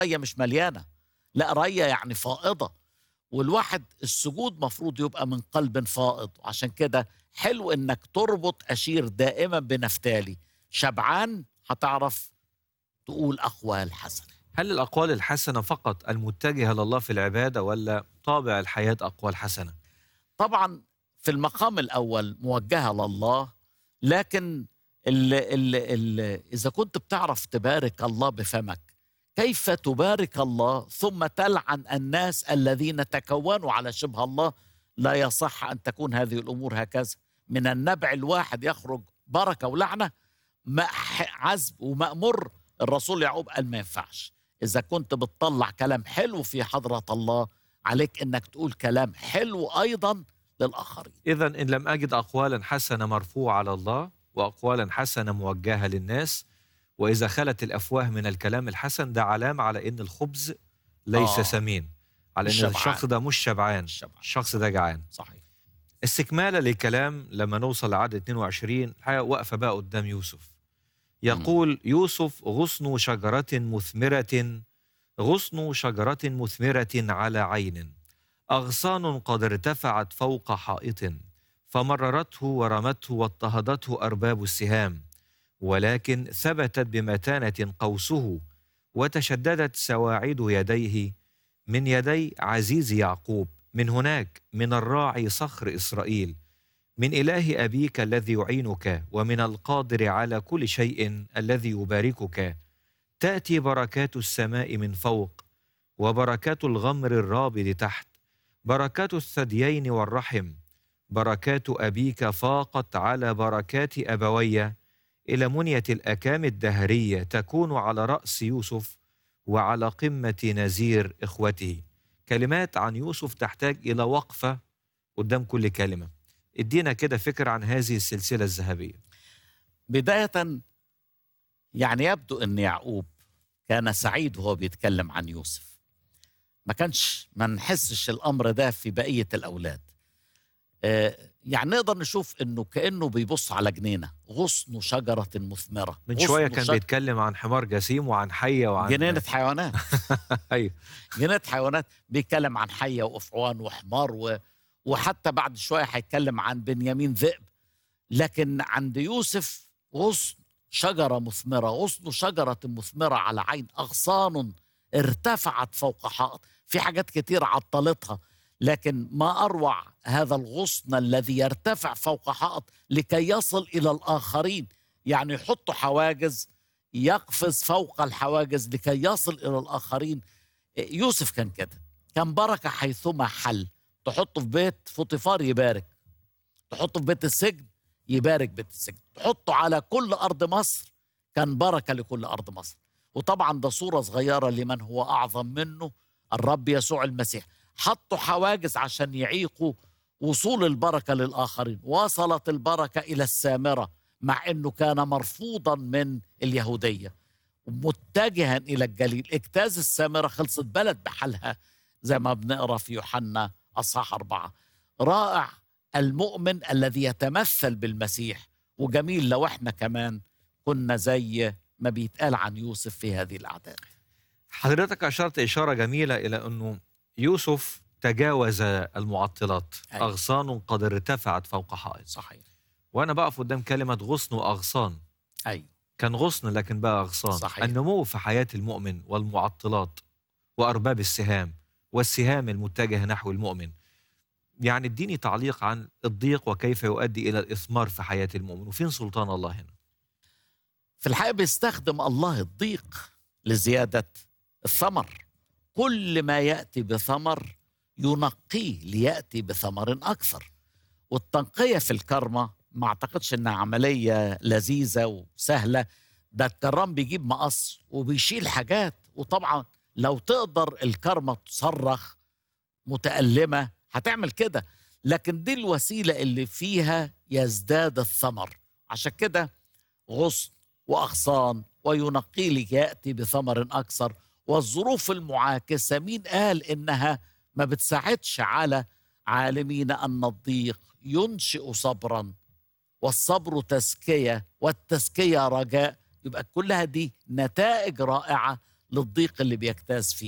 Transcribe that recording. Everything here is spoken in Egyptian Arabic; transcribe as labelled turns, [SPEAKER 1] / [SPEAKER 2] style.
[SPEAKER 1] رية مش مليانة لا رية يعني فائضة والواحد السجود مفروض يبقى من قلب فائض وعشان كده حلو انك تربط اشير دائما بنفتالي شبعان هتعرف تقول اقوال حسنه
[SPEAKER 2] هل الأقوال الحسنة فقط المتجهة لله في العبادة ولا طابع الحياة أقوال حسنة؟
[SPEAKER 1] طبعا في المقام الاول موجهه لله لكن ال ال ال اذا كنت بتعرف تبارك الله بفمك كيف تبارك الله ثم تلعن الناس الذين تكونوا على شبه الله لا يصح ان تكون هذه الامور هكذا من النبع الواحد يخرج بركه ولعنه ما- عذب ومأمر الرسول يعقوب قال ما ينفعش اذا كنت بتطلع كلام حلو في حضره الله عليك انك تقول كلام حلو ايضا للاخرين
[SPEAKER 2] إذا إن لم أجد أقوالا حسنة مرفوعة على الله وأقوالا حسنة موجهة للناس وإذا خلت الأفواه من الكلام الحسن ده علامة على إن الخبز ليس
[SPEAKER 1] آه.
[SPEAKER 2] سمين على إن
[SPEAKER 1] شبعان.
[SPEAKER 2] الشخص ده مش شبعان
[SPEAKER 1] الشبع
[SPEAKER 2] الشخص ده جعان
[SPEAKER 1] صحيح
[SPEAKER 2] استكمالا للكلام لما نوصل لعدد 22 الحقيقة واقفة بقى قدام يوسف يقول يوسف غصن شجرة مثمرة غصن شجرة مثمرة على عين أغصان قد ارتفعت فوق حائط فمررته ورمته واضطهدته أرباب السهام ولكن ثبتت بمتانة قوسه وتشددت سواعد يديه من يدي عزيز يعقوب من هناك من الراعي صخر إسرائيل من إله أبيك الذي يعينك ومن القادر على كل شيء الذي يباركك تأتي بركات السماء من فوق وبركات الغمر الرابد تحت بركات الثديين والرحم بركات أبيك فاقت على بركات أبوي إلى منية الأكام الدهرية تكون على رأس يوسف وعلى قمة نزير إخوته كلمات عن يوسف تحتاج إلى وقفة قدام كل كلمة ادينا كده فكرة عن هذه السلسلة الذهبية
[SPEAKER 1] بدايه يعني يبدو ان يعقوب كان سعيد وهو بيتكلم عن يوسف ما كانش ما نحسش الامر ده في بقيه الاولاد آه، يعني نقدر نشوف انه كانه بيبص على جنينه غصن شجره مثمره
[SPEAKER 2] من
[SPEAKER 1] غصن
[SPEAKER 2] شوية كان
[SPEAKER 1] شج-
[SPEAKER 2] بيتكلم عن حمار جسيم وعن حية وعن
[SPEAKER 1] جنينه حيوانات
[SPEAKER 2] أيوه
[SPEAKER 1] جنينه حيوانات بيتكلم عن حيه وافعوان وحمار و... وحتى بعد شويه هيتكلم عن بنيامين ذئب لكن عند يوسف غصن شجره مثمره غصن شجره مثمره على عين اغصان ارتفعت فوق حائط في حاجات كتير عطلتها لكن ما اروع هذا الغصن الذي يرتفع فوق حائط لكي يصل الى الاخرين يعني يحط حواجز يقفز فوق الحواجز لكي يصل الى الاخرين يوسف كان كده كان بركه حيثما حل تحطه في بيت فوطيفار يبارك تحطه في بيت السجن يبارك بيت السجن تحطه على كل ارض مصر كان بركه لكل ارض مصر وطبعا ده صوره صغيره لمن هو اعظم منه الرب يسوع المسيح حطوا حواجز عشان يعيقوا وصول البركه للاخرين وصلت البركه الى السامره مع انه كان مرفوضا من اليهوديه متجها الى الجليل اجتاز السامره خلصت بلد بحالها زي ما بنقرا في يوحنا اصحاح اربعه رائع المؤمن الذي يتمثل بالمسيح وجميل لو احنا كمان كنا زي ما بيتقال عن يوسف في هذه الاعداد
[SPEAKER 2] حضرتك أشرت إشارة جميلة إلى أنه يوسف تجاوز المعطلات
[SPEAKER 1] أيوة.
[SPEAKER 2] أغصان قد ارتفعت فوق حائط
[SPEAKER 1] صحيح
[SPEAKER 2] وأنا بقف قدام كلمة غصن وأغصان
[SPEAKER 1] ايوه
[SPEAKER 2] كان غصن لكن بقى أغصان
[SPEAKER 1] صحيح.
[SPEAKER 2] النمو في حياة المؤمن والمعطلات وأرباب السهام والسهام المتجهة نحو المؤمن يعني اديني تعليق عن الضيق وكيف يؤدي إلى الإثمار في حياة المؤمن وفين سلطان الله هنا
[SPEAKER 1] في الحقيقه بيستخدم الله الضيق لزياده الثمر كل ما ياتي بثمر ينقيه لياتي بثمر اكثر والتنقيه في الكرمه ما اعتقدش انها عمليه لذيذه وسهله ده الكرام بيجيب مقص وبيشيل حاجات وطبعا لو تقدر الكرمه تصرخ متألمة هتعمل كده لكن دي الوسيلة اللي فيها يزداد الثمر عشان كده غصن وأغصان وينقي لك يأتي بثمر أكثر والظروف المعاكسة مين قال إنها ما بتساعدش على عالمين أن الضيق ينشئ صبرا والصبر تزكية والتزكية رجاء يبقى كلها دي نتائج رائعة للضيق اللي بيجتاز فيه